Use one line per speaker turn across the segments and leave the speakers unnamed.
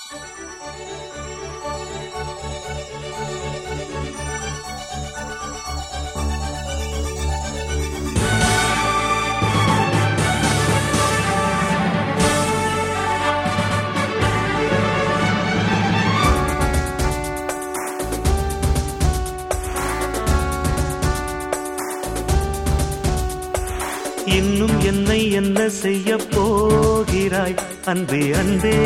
இன்னும் என்னை என்ன செய்ய போகிறாய் அன்பே அன்பே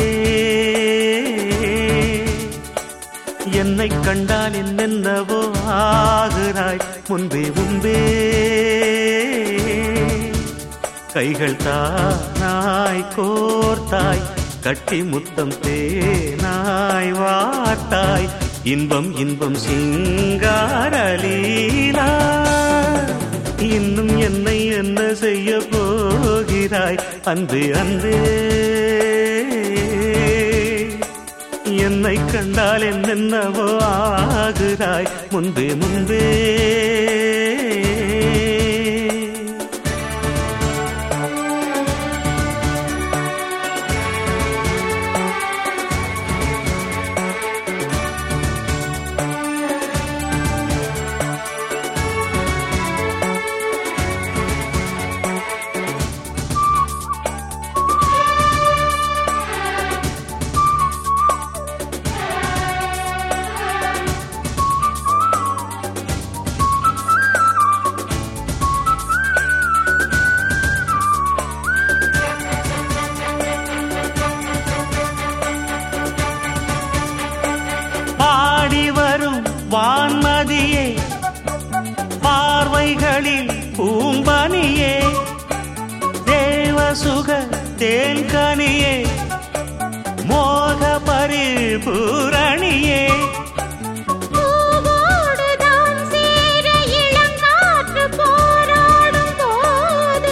என்னை கண்டால் என்னென்னவோ ஆகிறாய் முன்பே முன்பே கைகள் தானாய் கோர்த்தாய் கட்டி முத்தம் தேனாய் வாட்டாய் இன்பம் இன்பம் சிங்காரலீலா இன்னும் என்னை என்ன செய்ய போகிறாய் அன்பே அன்பே என்னை கண்டால் என்னென்னவோ ஆகிறாய் முன்பே முன்பே பாடி வரும் வான்மதியே பார்வைகளில் பூம்பனியே தேவசுக தேன்கனியே மோக பரிபூரணியே
பூவோடுதான் சேர இளங்காற்று போராடும் போது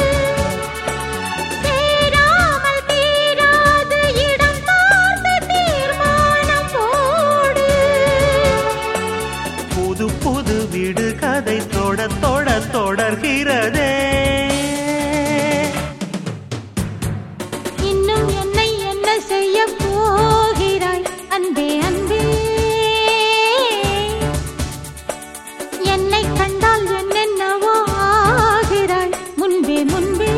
சேராமல் தீராது இடம் பார்த்து தீர்மானம் போடு
புது புது வீடு கதை தொட தொட தொடர்கிறதே
இன்னும் என்னை என்ன செய்ய போகிறாய் அன்பே அன்பே என்னை கண்டால் என்னென்னவோ ஆகிறாய் முன்பே முன்பே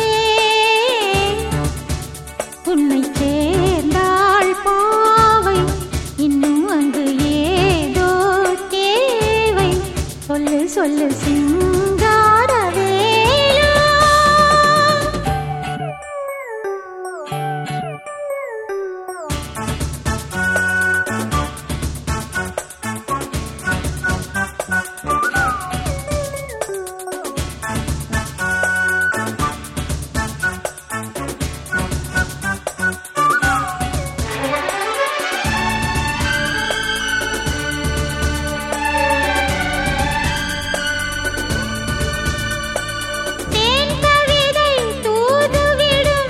உன்னை சேர்ந்தாள் பாவை இன்னும் அங்கு ஏதோ தேவை சொல்லு சொல்லு சிங்காரவேலா தேன் கவிதை தூதுவிடும்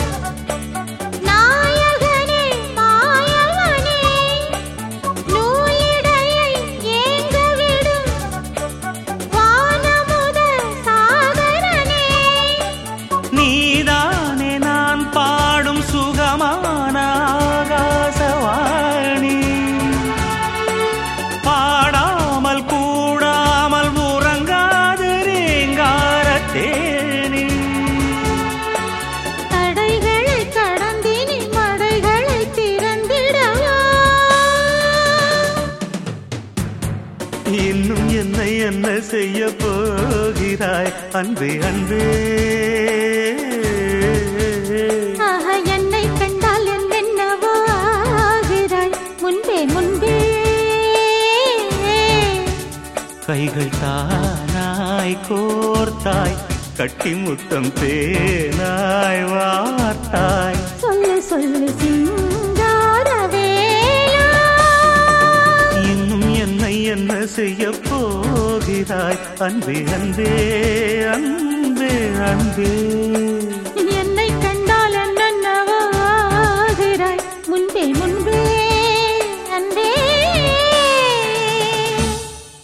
நாயகனே மாயவனே நூலிடையை ஏங்கவிடும் வானமுத சாகரனே
நீதானே நான் பாடும் சுகமான ஆகாசவாணி பாடாமல் கூடாமல் உறங்காது ரீங்கார தேனி
தடைகளை கடந்தினி மடைகளை திறந்திடவா
இன்னும் என்னை என்ன செய்ய போகிறாய் அன்பே அன்பே
ஆஹா, என்னை கண்டால் என்னென்னவோ ஆகிறாய் முன்பே முன்பே
கைகள் தானாய் கோர்த்தாய் கட்டி முத்தம் தேனாய் வார்த்தாய்
சொல்லு சொல்லு சிங்காரவேலா
இன்னும் என்னை என்ன செய்ய போகிறாய் அன்பே அன்பே அன்பே அன்பே